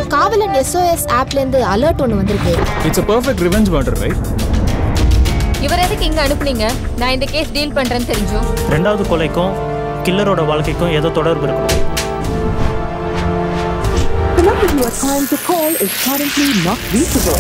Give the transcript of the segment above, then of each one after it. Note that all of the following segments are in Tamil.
காவலன் எஸ்ஓஎஸ் ஆப்லேருந்து அலர்ட் ஒன்று வந்திருக்கு it's a perfect revenge murder right இவர் எதுக்கு இங்க அனுப்புனீங்க நான் இந்த கேஸ் டீல் பண்றேன்னு தெரிஞ்சும் ரெண்டாவது கொலைக்கும் கில்லரோட வாழ்க்கைக்கும் ஏதோ தொடர்பு இருக்கும் The number you are trying to call is currently not reachable.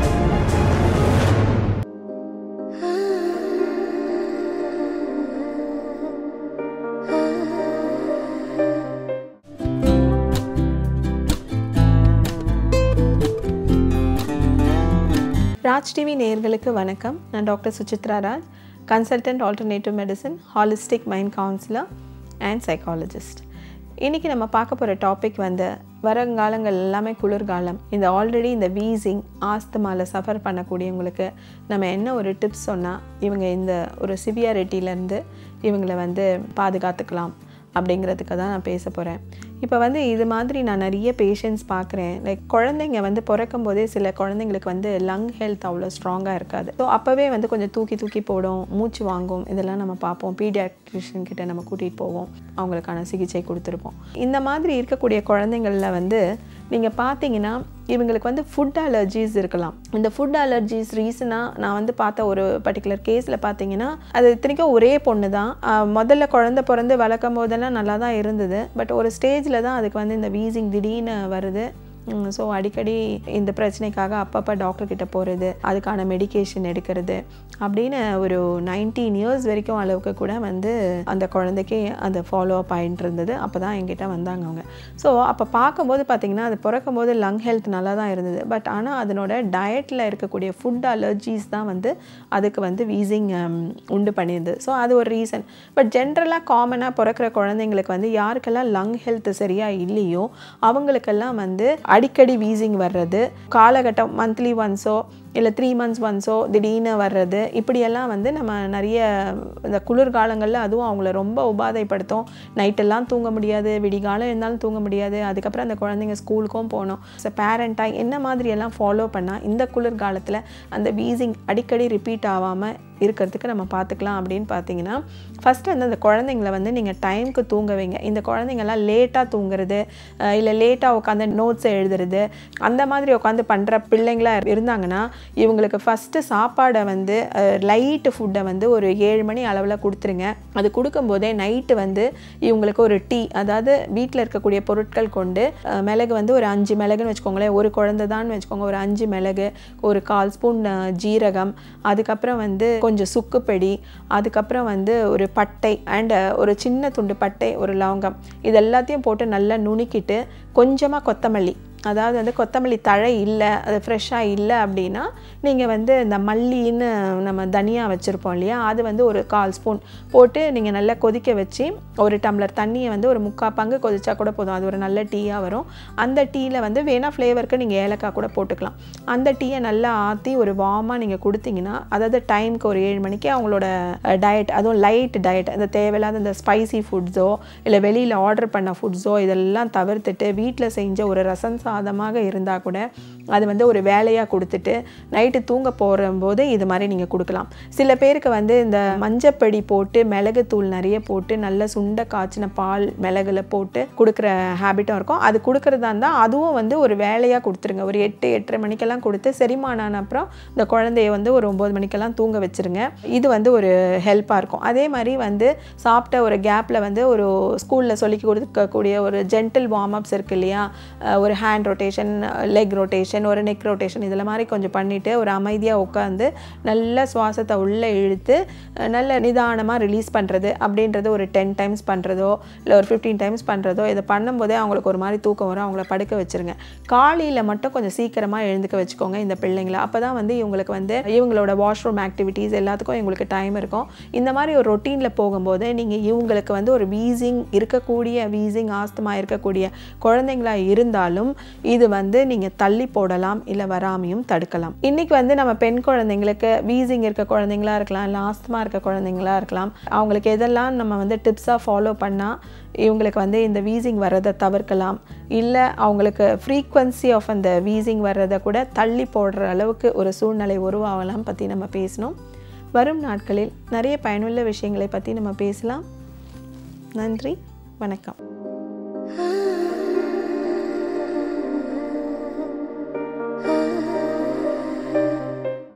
Raj TV நேயர்களுக்கு வணக்கம் நான் doctor Suchitra Raj consultant alternative medicine holistic mind counsellor and psychologist இன்றைக்கி நம்ம பார்க்க போகிற டாபிக் வந்து வருங்காலங்கள் எல்லாமே குளிர்காலம் இந்த ஆல்ரெடி இந்த வீசிங் ஆஸ்துமாவில் சஃபர் பண்ணக்கூடியவங்களுக்கு நம்ம என்ன ஒரு டிப்ஸ் சொன்னால் இவங்க இந்த ஒரு சிவியாரிட்டியிலேருந்து இவங்களை வந்து பாதுகாத்துக்கலாம் அப்படிங்கிறதுக்கு தான் நான் பேச போகிறேன் இப்போ வந்து இது மாதிரி நான் நிறைய பேஷண்ட்ஸ் பார்க்குறேன் லைக் குழந்தைங்க வந்து பிறக்கும் போதே சில குழந்தைங்களுக்கு வந்து லங் ஹெல்த் அவ்வளோ ஸ்ட்ராங்காக இருக்காது ஸோ அப்போவே வந்து கொஞ்சம் தூக்கி தூக்கி போடும் மூச்சு வாங்கும் இதெல்லாம் நம்ம பார்ப்போம் பீடியாட்ரிஷியன் கிட்ட நம்ம கூட்டிகிட்டு போவோம் அவங்களுக்கான சிகிச்சை கொடுத்துருப்போம் இந்த மாதிரி இருக்கக்கூடிய குழந்தைங்களில் வந்து நீங்கள் பார்த்தீங்கன்னா இவங்களுக்கு வந்து ஃபுட் அலர்ஜிஸ் இருக்கலாம் இந்த ஃபுட் அலர்ஜிஸ் ரீசனாக நான் வந்து பார்த்த ஒரு பர்டிகுலர் கேஸில் பார்த்தீங்கன்னா அது இத்தனைக்கும் ஒரே பொண்ணு தான் ஆஹ் முதல்ல குழந்தை பிறந்து வளர்க்கும் போதெல்லாம் நல்லா தான் இருந்தது பட் ஒரு ஸ்டேஜில் தான் அதுக்கு வந்து இந்த வீசிங் திடீர்னு வருது ஸோ அடிக்கடி இந்த பிரச்சனைக்காக அப்பப்போ டாக்டர் கிட்ட போகிறது அதுக்கான மெடிகேஷன் எடுக்கிறது அப்படின்னு ஒரு நைன்டீன் இயர்ஸ் வரைக்கும் அளவுக்கு கூட வந்து அந்த குழந்தைக்கு அந்த ஃபாலோ அப் ஆகிட்டு இருந்தது அப்போ தான் என்கிட்ட வந்தாங்க அவங்க ஸோ அப்போ பார்க்கும்போது பார்த்தீங்கன்னா அது பிறக்கும் போது லங் ஹெல்த் நல்லா தான் இருந்தது பட் ஆனால் அதனோட டயட்டில் இருக்கக்கூடிய ஃபுட் அலர்ஜிஸ் தான் வந்து அதுக்கு வந்து வீசிங் உண்டு பண்ணியிருந்தது ஸோ அது ஒரு ரீசன் பட் ஜென்ரலாக காமனாக பிறக்கிற குழந்தைங்களுக்கு வந்து யாருக்கெல்லாம் லங் ஹெல்த் சரியாக இல்லையோ அவங்களுக்கெல்லாம் வந்து அடிக்கடி வீசிங் வர்றது காலகட்டம் மந்த்லி ஒன்ஸோ இல்லை த்ரீ மந்த்ஸ் ஒன்ஸோ திடீர்னு வர்றது இப்படியெல்லாம் வந்து நம்ம நிறைய இந்த குளிர்காலங்களில் அதுவும் அவங்கள ரொம்ப உபாதைப்படுத்தும் நைட்டெல்லாம் தூங்க முடியாது விடிகாலம் இருந்தாலும் தூங்க முடியாது அதுக்கப்புறம் அந்த குழந்தைங்க ஸ்கூலுக்கும் போகணும் ஸோ பேரண்ட்டாக என்ன மாதிரியெல்லாம் ஃபாலோ பண்ணால் இந்த குளிர்காலத்தில் அந்த வீசிங் அடிக்கடி ரிப்பீட் ஆகாமல் இருக்கிறதுக்கு நம்ம பார்த்துக்கலாம் அப்படின்னு பார்த்தீங்கன்னா ஃபஸ்ட்டு வந்து அந்த குழந்தைங்கள வந்து நீங்கள் டைமுக்கு தூங்க வைங்க இந்த குழந்தைங்கள்லாம் லேட்டாக தூங்குறது அஹ் இல்லை லேட்டாக உட்காந்து நோட்ஸை எழுதுறது அந்த மாதிரி உட்காந்து பண்ணுற பிள்ளைங்களா இருந்தாங்கன்னா இவங்களுக்கு ஃபஸ்ட்டு சாப்பாடை வந்து லைட்டு ஃபுட்டை வந்து ஒரு ஏழு மணி அளவில் கொடுத்துருங்க அது கொடுக்கும்போதே நைட்டு வந்து இவங்களுக்கு ஒரு டீ அதாவது வீட்டில் இருக்கக்கூடிய பொருட்கள் கொண்டு அஹ் மிளகு வந்து ஒரு அஞ்சு மிளகுன்னு வச்சுக்கோங்களேன் ஒரு குழந்தை தான் வச்சுக்கோங்க ஒரு அஞ்சு மிளகு ஒரு கால் ஸ்பூன் அஹ், ஜீரகம் அதுக்கப்புறம் வந்து கொஞ்சம் சுக்குப்பொடி அதுக்கப்புறம் வந்து ஒரு பட்டை அண்ட் ஒரு சின்ன துண்டு பட்டை ஒரு லவங்கம் இது எல்லாத்தையும் போட்டு நல்லா நுணுக்கிட்டு கொஞ்சமாக கொத்தமல்லி அதாவது வந்து கொத்தமல்லி தழை இல்லை அது ஃப்ரெஷ்ஷாக இல்லை அப்படின்னா நீங்கள் வந்து இந்த மல்லின்னு நம்ம தனியா வச்சுருப்போம் இல்லையா அது வந்து ஒரு கால் ஸ்பூன் போட்டு நீங்கள் நல்லா கொதிக்க வச்சு ஒரு டம்ளர் தண்ணியை வந்து ஒரு முக்கால் பங்கு கொதிச்சா கூட போதும் அது ஒரு நல்ல டீயாக வரும் அந்த டீயில் வந்து வேணால் ஃப்ளேவருக்கு நீங்கள் ஏலக்காய் கூட போட்டுக்கலாம் அந்த டீயை நல்லா ஆற்றி ஒரு வார்மாக நீங்கள் கொடுத்தீங்கன்னா அதாவது டைமுக்கு ஒரு ஏழு மணிக்கு அவங்களோட டயட் அதுவும் லைட் டயட் அந்த தேவையில்லாத இந்த ஸ்பைசி ஃபுட்ஸோ இல்லை வெளியில் ஆர்டர் பண்ண ஃபுட்ஸோ இதெல்லாம் தவிர்த்துட்டு வீட்டில் செஞ்ச ஒரு ரசம் சாதமாக இருந்தால் கூட அது வந்து ஒரு வேலையாக கொடுத்துட்டு நைட்டு தூங்க போகும்போது இது மாதிரி நீங்கள் கொடுக்கலாம் சில பேருக்கு வந்து இந்த மஞ்சப்பொடி போட்டு மிளகுத்தூள் நிறைய போட்டு நல்ல சுண்ட காய்ச்சின பால் மிளகுல போட்டு கொடுக்குற ஹேபிட்டும் இருக்கும் அது கொடுக்குறதா இருந்தால் அதுவும் வந்து ஒரு வேலையாக கொடுத்துருங்க ஒரு எட்டு எட்டரை மணிக்கெல்லாம் கொடுத்து செரிமானம் ஆன அப்புறம் இந்த குழந்தைய வந்து ஒரு ஒம்பது மணிக்கெல்லாம் தூங்க வச்சிருங்க இது வந்து ஒரு ஹெல்ப்பாக இருக்கும் அதே மாதிரி வந்து சாப்பிட்ட ஒரு கேப்பில் வந்து ஒரு ஸ்கூலில் சொல்லி கொடுக்கக்கூடிய ஒரு ஜென்டில் வார்ம் அப்ஸ் இருக்கு இல்லையா அஹ் ஒரு ஹேண்ட் ரொட்டேஷன் லெக் ரொட்டேஷன் ஒரு நெக் ரொட்டேஷன் இதில் மாதிரி கொஞ்சம் பண்ணிவிட்டு ஒரு அமைதியாக உட்காந்து நல்ல சுவாசத்தை உள்ளே இழுத்து அஹ் நல்ல நிதானமாக ரிலீஸ் பண்ணுறது அப்படின்றது ஒரு டென் டைம்ஸ் பண்ணுறதோ இல்லை ஒரு ஃபிஃப்டீன் டைம்ஸ் பண்ணுறதோ இதை பண்ணும்போதே அவங்களுக்கு ஒரு மாதிரி தூக்கம் வரும் அவங்கள படுக்க வச்சுருங்க காலையில் மட்டும் கொஞ்சம் சீக்கிரமாக எழுந்துக்க வச்சுக்கோங்க இந்த பிள்ளைங்கள அப்போ தான் வந்து இவங்களுக்கு வந்து இவங்களோட வாஷ்ரூம் ஆக்டிவிட்டீஸ் எல்லாத்துக்கும் இவங்களுக்கு டைம் இருக்கும் இந்த மாதிரி ஒரு ரொட்டீனில் போகும்போது நீங்கள் இவங்களுக்கு வந்து ஒரு வீசிங் இருக்கக்கூடிய வீசிங் ஆஸ்துமா இருக்கக்கூடிய குழந்தைங்களா இருந்தாலும் இது வந்து நீங்கள் தள்ளி போடலாம் இல்லை வராமையும் தடுக்கலாம் இன்றைக்கி வந்து நம்ம பெண் குழந்தைங்களுக்கு வீசிங் இருக்க குழந்தைங்களா இருக்கலாம் இல்லை ஆஸ்துமா இருக்க குழந்தைங்களா இருக்கலாம் அவங்களுக்கு எதெல்லாம் நம்ம வந்து டிப்ஸாக ஃபாலோ பண்ணால் இவங்களுக்கு வந்து இந்த வீசிங் வர்றதை தவிர்க்கலாம் இல்லை அவங்களுக்கு ஃப்ரீக்வன்சி ஆஃப் அந்த வீசிங் வர்றதை கூட தள்ளி போடுற அளவுக்கு ஒரு சூழ்நிலை உருவாகலாம் பற்றி நம்ம பேசணும் வரும் நாட்களில் நிறைய பயனுள்ள விஷயங்களை பற்றி நம்ம பேசலாம் நன்றி வணக்கம்